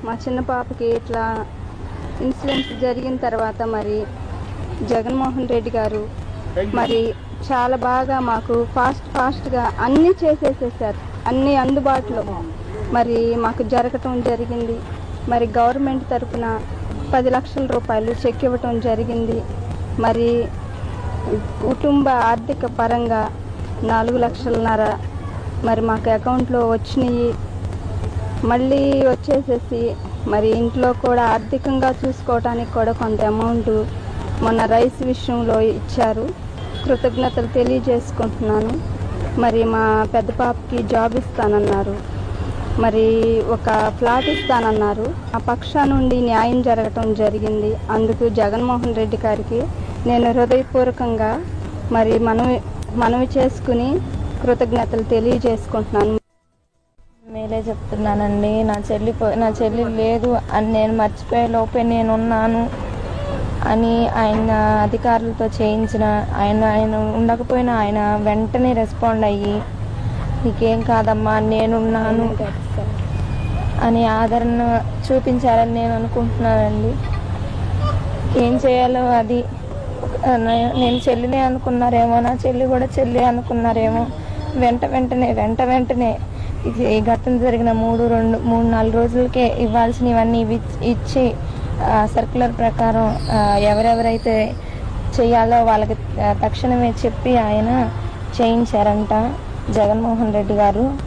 మా చిన్న పాపకి ఇట్లా ఇన్సిడెంట్ జరిగిన తర్వాత మరి జగన్మోహన్ రెడ్డి గారు మరి చాలా బాగా మాకు ఫాస్ట్ ఫాస్ట్గా అన్నీ చేసేసేసారు అన్నీ అందుబాటులో మరి మాకు జరగటం జరిగింది మరి గవర్నమెంట్ తరఫున పది లక్షల రూపాయలు చెక్ ఇవ్వటం జరిగింది మరి కుటుంబ ఆర్థిక పరంగా నాలుగు లక్షలన్నర మరి మాకు అకౌంట్లో వచ్చినాయి మళ్ళీ వచ్చేసేసి మరి ఇంట్లో కూడా ఆర్థికంగా చూసుకోవడానికి కూడా కొంత అమౌంట్ మొన్న రైస్ విషయంలో ఇచ్చారు కృతజ్ఞతలు తెలియజేసుకుంటున్నాను మరి మా పెద్ద పాపకి జాబ్ ఇస్తానన్నారు మరి ఒక ఫ్లాట్ ఇస్తానన్నారు ఆ పక్షా నుండి న్యాయం జరగటం జరిగింది అందుకు జగన్మోహన్ రెడ్డి గారికి నేను హృదయపూర్వకంగా మరి మనవి మనవి చేసుకుని కృతజ్ఞతలు తెలియజేసుకుంటున్నాను మేలే చెప్తున్నానండి నా చెల్లి పో- నా చెల్లి లేదు అని నేను మర్చిపోయే లోపే నేనున్నాను అని ఆయన అధికారులతో చేయించిన ఆయన ఆయన ఉండకపోయినా ఆయన వెంటనే రెస్పాండ్ అయ్యి నీకేం కాదమ్మా నేనున్నాను అని ఆదరణ చూపించాలని నేను అనుకుంటున్నానండి ఏం చేయాలో అది ఆ, నే- నేను చెల్లినే అనుకున్నారేమో నా చెల్లి కూడా చెల్లి అనుకున్నారేమో వెంట వెంటనే వెంట వెంటనే ఇది ఈ ఘటన జరిగిన మూడు రెండు మూడు నాలుగు రోజులకే ఇవ్వాల్సినవన్నీ ఇవి ఇచ్చి ఆ, సర్క్యులర్ ప్రకారం ఆ, ఎవరెవరైతే చేయాలో వాళ్ళకి ఆ, తక్షణమే చెప్పి ఆయన చేయించారంట జగన్మోహన్ రెడ్డి గారు